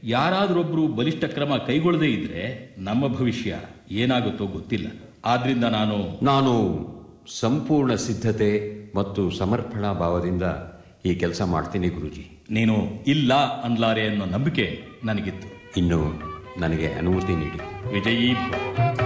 ಯಾರಾದ್ರೊಬ್ರು ಬಲಿಷ್ಠ ಕ್ರಮ ಕೈಗೊಳ್ಳದೇ ಇದ್ರೆ ನಮ್ಮ ಭವಿಷ್ಯ ಏನಾಗುತ್ತೋ ಗೊತ್ತಿಲ್ಲ ಆದ್ರಿಂದ ನಾನು ನಾನು ಸಂಪೂರ್ಣ ಸಿದ್ಧತೆ ಮತ್ತು ಸಮರ್ಪಣಾ ಭಾವದಿಂದ ಈ ಕೆಲಸ ಮಾಡ್ತೀನಿ ಗುರುಜಿ ನೀನು ಇಲ್ಲ ಅನ್ಲಾರೆ ಅನ್ನೋ ನಂಬಿಕೆ ನನಗಿತ್ತು ಇನ್ನು ನನಗೆ ಅನುಮತಿ ನೀಡಿ ವಿಜಯೀ ಭವ.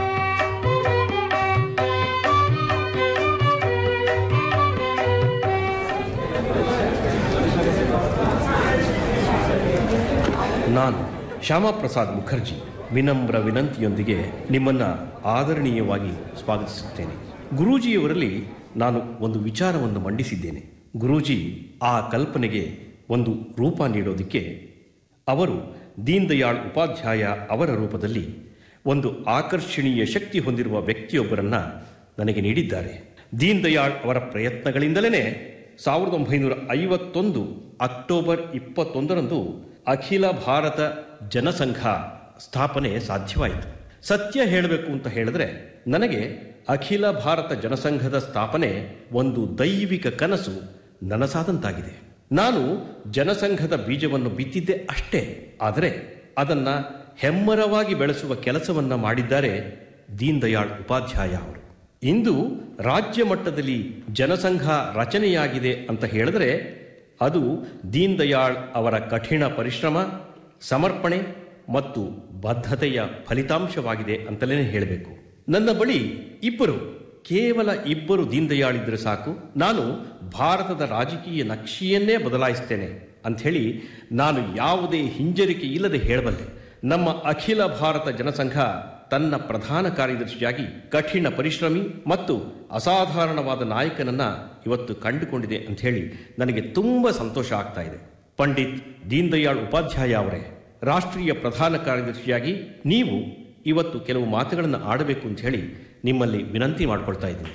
ನಾನು ಶ್ಯಾಮಪ್ರಸಾದ್ ಮುಖರ್ಜಿ ವಿನಮ್ರ ವಿನಂತಿಯೊಂದಿಗೆ ನಿಮ್ಮನ್ನು ಆದರಣೀಯವಾಗಿ ಸ್ವಾಗತಿಸುತ್ತೇನೆ ಗುರೂಜಿಯವರಲ್ಲಿ ನಾನು ಒಂದು ವಿಚಾರವನ್ನು ಮಂಡಿಸಿದ್ದೇನೆ ಗುರೂಜಿ ಆ ಕಲ್ಪನೆಗೆ ಒಂದು ರೂಪ ನೀಡೋದಕ್ಕೆ ಅವರು ದೀನ್ ದಯಾಳ್ ಉಪಾಧ್ಯಾಯ ಅವರ ರೂಪದಲ್ಲಿ ಒಂದು ಆಕರ್ಷಣೀಯ ಶಕ್ತಿ ಹೊಂದಿರುವ ವ್ಯಕ್ತಿಯೊಬ್ಬರನ್ನ ನನಗೆ ನೀಡಿದ್ದಾರೆ ದೀನ್ ದಯಾಳ್ ಅವರ ಪ್ರಯತ್ನಗಳಿಂದಲೇ ಸಾವಿರದ ಒಂಬೈನೂರ ಐವತ್ತೊಂದು ಅಕ್ಟೋಬರ್ ಇಪ್ಪತ್ತೊಂದರಂದು ಅಖಿಲ ಭಾರತ ಜನಸಂಘ ಸ್ಥಾಪನೆ ಸಾಧ್ಯವಾಯಿತು ಸತ್ಯ ಹೇಳಬೇಕು ಅಂತ ಹೇಳಿದ್ರೆ ನನಗೆ ಅಖಿಲ ಭಾರತ ಜನಸಂಘದ ಸ್ಥಾಪನೆ ಒಂದು ದೈವಿಕ ಕನಸು ನನಸಾದಂತಾಗಿದೆ ನಾನು ಜನಸಂಘದ ಬೀಜವನ್ನು ಬಿತ್ತಿದ್ದೆ ಅಷ್ಟೇ ಆದರೆ ಅದನ್ನ ಹೆಮ್ಮರವಾಗಿ ಬೆಳೆಸುವ ಕೆಲಸವನ್ನ ಮಾಡಿದ್ದಾರೆ ದೀನ್ ದಯಾಳ್ ಉಪಾಧ್ಯಾಯ ಅವರು ಇಂದು ರಾಜ್ಯ ಮಟ್ಟದಲ್ಲಿ ಜನಸಂಘ ರಚನೆಯಾಗಿದೆ ಅಂತ ಹೇಳಿದ್ರೆ ಅದು ದೀನ್ ದಯಾಳ್ ಅವರ ಕಠಿಣ ಪರಿಶ್ರಮ ಸಮರ್ಪಣೆ ಮತ್ತು ಬದ್ಧತೆಯ ಫಲಿತಾಂಶವಾಗಿದೆ ಅಂತಲೇ ಹೇಳಬೇಕು ನನ್ನ ಬಳಿ ಇಬ್ಬರು ಕೇವಲ ಇಬ್ಬರು ದೀನ್ ದಯಾಳ್ ಇದ್ರೆ ಸಾಕು ನಾನು ಭಾರತದ ರಾಜಕೀಯ ನಕ್ಷೆಯನ್ನೇ ಬದಲಾಯಿಸ್ತೇನೆ ಅಂಥೇಳಿ ನಾನು ಯಾವುದೇ ಹಿಂಜರಿಕೆ ಇಲ್ಲದೆ ಹೇಳಬಲ್ಲೆ ನಮ್ಮ ಅಖಿಲ ಭಾರತ ಜನಸಂಘ ತನ್ನ ಪ್ರಧಾನ ಕಾರ್ಯದರ್ಶಿಯಾಗಿ ಕಠಿಣ ಪರಿಶ್ರಮಿ ಮತ್ತು ಅಸಾಧಾರಣವಾದ ನಾಯಕನನ್ನ ಇವತ್ತು ಕಂಡುಕೊಂಡಿದೆ ಅಂತ ಹೇಳಿ ನನಗೆ ತುಂಬಾ ಸಂತೋಷ ಆಗ್ತಾ ಇದೆ ಪಂಡಿತ್ ದೀನ್ ದಯಾಳ್ ಉಪಾಧ್ಯಾಯ ಅವರೇ ರಾಷ್ಟ್ರೀಯ ಪ್ರಧಾನ ಕಾರ್ಯದರ್ಶಿಯಾಗಿ ನೀವು ಇವತ್ತು ಕೆಲವು ಮಾತುಗಳನ್ನು ಆಡಬೇಕು ಅಂತ ಹೇಳಿ ನಿಮ್ಮಲ್ಲಿ ವಿನಂತಿ ಮಾಡ್ಕೊಳ್ತಾ ಇದ್ದೀನಿ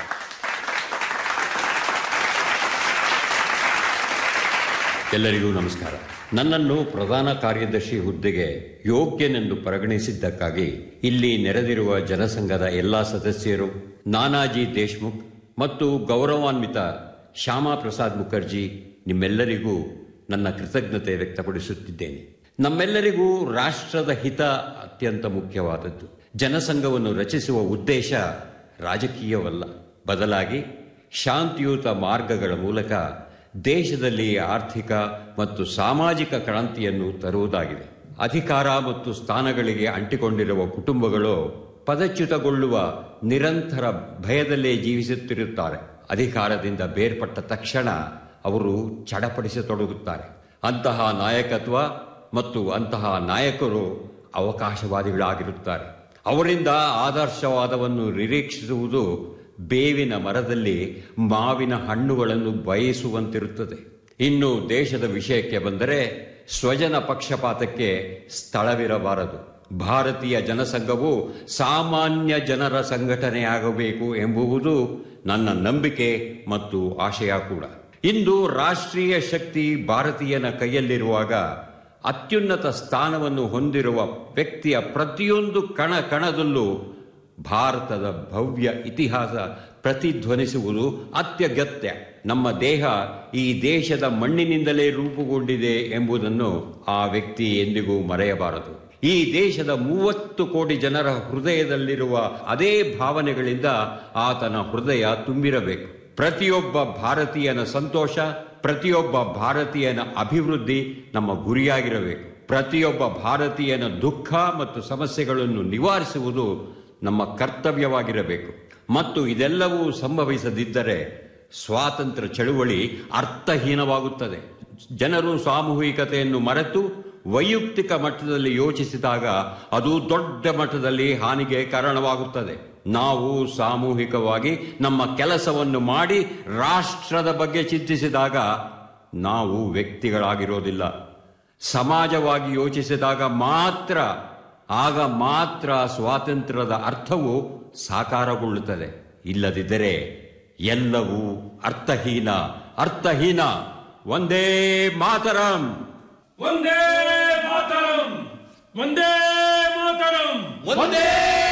ಎಲ್ಲರಿಗೂ ನಮಸ್ಕಾರ ನನ್ನನ್ನು ಪ್ರಧಾನ ಕಾರ್ಯದರ್ಶಿ ಹುದ್ದೆಗೆ ಯೋಗ್ಯನೆಂದು ಪರಿಗಣಿಸಿದ್ದಕ್ಕಾಗಿ ಇಲ್ಲಿ ನೆರೆದಿರುವ ಜನಸಂಘದ ಎಲ್ಲಾ ಸದಸ್ಯರು ನಾನಾಜಿ ದೇಶ್ಮುಖ್ ಮತ್ತು ಗೌರವಾನ್ವಿತ ಶ್ಯಾಮಾ ಪ್ರಸಾದ್ ಮುಖರ್ಜಿ ನಿಮ್ಮೆಲ್ಲರಿಗೂ ನನ್ನ ಕೃತಜ್ಞತೆ ವ್ಯಕ್ತಪಡಿಸುತ್ತಿದ್ದೇನೆ ನಮ್ಮೆಲ್ಲರಿಗೂ ರಾಷ್ಟ್ರದ ಹಿತ ಅತ್ಯಂತ ಮುಖ್ಯವಾದದ್ದು ಜನಸಂಘವನ್ನು ರಚಿಸುವ ಉದ್ದೇಶ ರಾಜಕೀಯವಲ್ಲ ಬದಲಾಗಿ ಶಾಂತಿಯುತ ಮಾರ್ಗಗಳ ಮೂಲಕ ದೇಶದಲ್ಲಿ ಆರ್ಥಿಕ ಮತ್ತು ಸಾಮಾಜಿಕ ಕ್ರಾಂತಿಯನ್ನು ತರುವುದಾಗಿದೆ ಅಧಿಕಾರ ಮತ್ತು ಸ್ಥಾನಗಳಿಗೆ ಅಂಟಿಕೊಂಡಿರುವ ಕುಟುಂಬಗಳು ಪದಚ್ಯುತಗೊಳ್ಳುವ ನಿರಂತರ ಭಯದಲ್ಲೇ ಜೀವಿಸುತ್ತಿರುತ್ತಾರೆ ಅಧಿಕಾರದಿಂದ ಬೇರ್ಪಟ್ಟ ತಕ್ಷಣ ಅವರು ಚಡಪಡಿಸತೊಡಗುತ್ತಾರೆ ಅಂತಹ ನಾಯಕತ್ವ ಮತ್ತು ಅಂತಹ ನಾಯಕರು ಅವಕಾಶವಾದಿಗಳಾಗಿರುತ್ತಾರೆ ಅವರಿಂದ ಆದರ್ಶವಾದವನ್ನು ನಿರೀಕ್ಷಿಸುವುದು ಬೇವಿನ ಮರದಲ್ಲಿ ಮಾವಿನ ಹಣ್ಣುಗಳನ್ನು ಬಯಸುವಂತಿರುತ್ತದೆ ಇನ್ನು ದೇಶದ ವಿಷಯಕ್ಕೆ ಬಂದರೆ ಸ್ವಜನ ಪಕ್ಷಪಾತಕ್ಕೆ ಸ್ಥಳವಿರಬಾರದು ಭಾರತೀಯ ಜನಸಂಘವು ಸಾಮಾನ್ಯ ಜನರ ಸಂಘಟನೆಯಾಗಬೇಕು ಎಂಬುವುದು ನನ್ನ ನಂಬಿಕೆ ಮತ್ತು ಆಶಯ ಕೂಡ ಇಂದು ರಾಷ್ಟ್ರೀಯ ಶಕ್ತಿ ಭಾರತೀಯನ ಕೈಯಲ್ಲಿರುವಾಗ ಅತ್ಯುನ್ನತ ಸ್ಥಾನವನ್ನು ಹೊಂದಿರುವ ವ್ಯಕ್ತಿಯ ಪ್ರತಿಯೊಂದು ಕಣ ಕಣದಲ್ಲೂ ಭಾರತದ ಭವ್ಯ ಇತಿಹಾಸ ಪ್ರತಿಧ್ವನಿಸುವುದು ಅತ್ಯಗತ್ಯ ನಮ್ಮ ದೇಹ ಈ ದೇಶದ ಮಣ್ಣಿನಿಂದಲೇ ರೂಪುಗೊಂಡಿದೆ ಎಂಬುದನ್ನು ಆ ವ್ಯಕ್ತಿ ಎಂದಿಗೂ ಮರೆಯಬಾರದು ಈ ದೇಶದ ಮೂವತ್ತು ಕೋಟಿ ಜನರ ಹೃದಯದಲ್ಲಿರುವ ಅದೇ ಭಾವನೆಗಳಿಂದ ಆತನ ಹೃದಯ ತುಂಬಿರಬೇಕು ಪ್ರತಿಯೊಬ್ಬ ಭಾರತೀಯನ ಸಂತೋಷ ಪ್ರತಿಯೊಬ್ಬ ಭಾರತೀಯನ ಅಭಿವೃದ್ಧಿ ನಮ್ಮ ಗುರಿಯಾಗಿರಬೇಕು ಪ್ರತಿಯೊಬ್ಬ ಭಾರತೀಯನ ದುಃಖ ಮತ್ತು ಸಮಸ್ಯೆಗಳನ್ನು ನಿವಾರಿಸುವುದು ನಮ್ಮ ಕರ್ತವ್ಯವಾಗಿರಬೇಕು ಮತ್ತು ಇದೆಲ್ಲವೂ ಸಂಭವಿಸದಿದ್ದರೆ ಸ್ವಾತಂತ್ರ್ಯ ಚಳುವಳಿ ಅರ್ಥಹೀನವಾಗುತ್ತದೆ ಜನರು ಸಾಮೂಹಿಕತೆಯನ್ನು ಮರೆತು ವೈಯಕ್ತಿಕ ಮಟ್ಟದಲ್ಲಿ ಯೋಚಿಸಿದಾಗ ಅದು ದೊಡ್ಡ ಮಟ್ಟದಲ್ಲಿ ಹಾನಿಗೆ ಕಾರಣವಾಗುತ್ತದೆ ನಾವು ಸಾಮೂಹಿಕವಾಗಿ ನಮ್ಮ ಕೆಲಸವನ್ನು ಮಾಡಿ ರಾಷ್ಟ್ರದ ಬಗ್ಗೆ ಚಿಂತಿಸಿದಾಗ ನಾವು ವ್ಯಕ್ತಿಗಳಾಗಿರೋದಿಲ್ಲ ಸಮಾಜವಾಗಿ ಯೋಚಿಸಿದಾಗ ಮಾತ್ರ ಆಗ ಮಾತ್ರ ಸ್ವಾತಂತ್ರ್ಯದ ಅರ್ಥವು ಸಾಕಾರಗೊಳ್ಳುತ್ತದೆ ಇಲ್ಲದಿದ್ದರೆ ಎಲ್ಲವೂ ಅರ್ಥಹೀನ ಅರ್ಥಹೀನ ಒಂದೇ ಮಾತರಂ ಒಂದೇ ಮಾತರಂ ಒಂದೇ ಮಾತರಂ ಒಂದೇ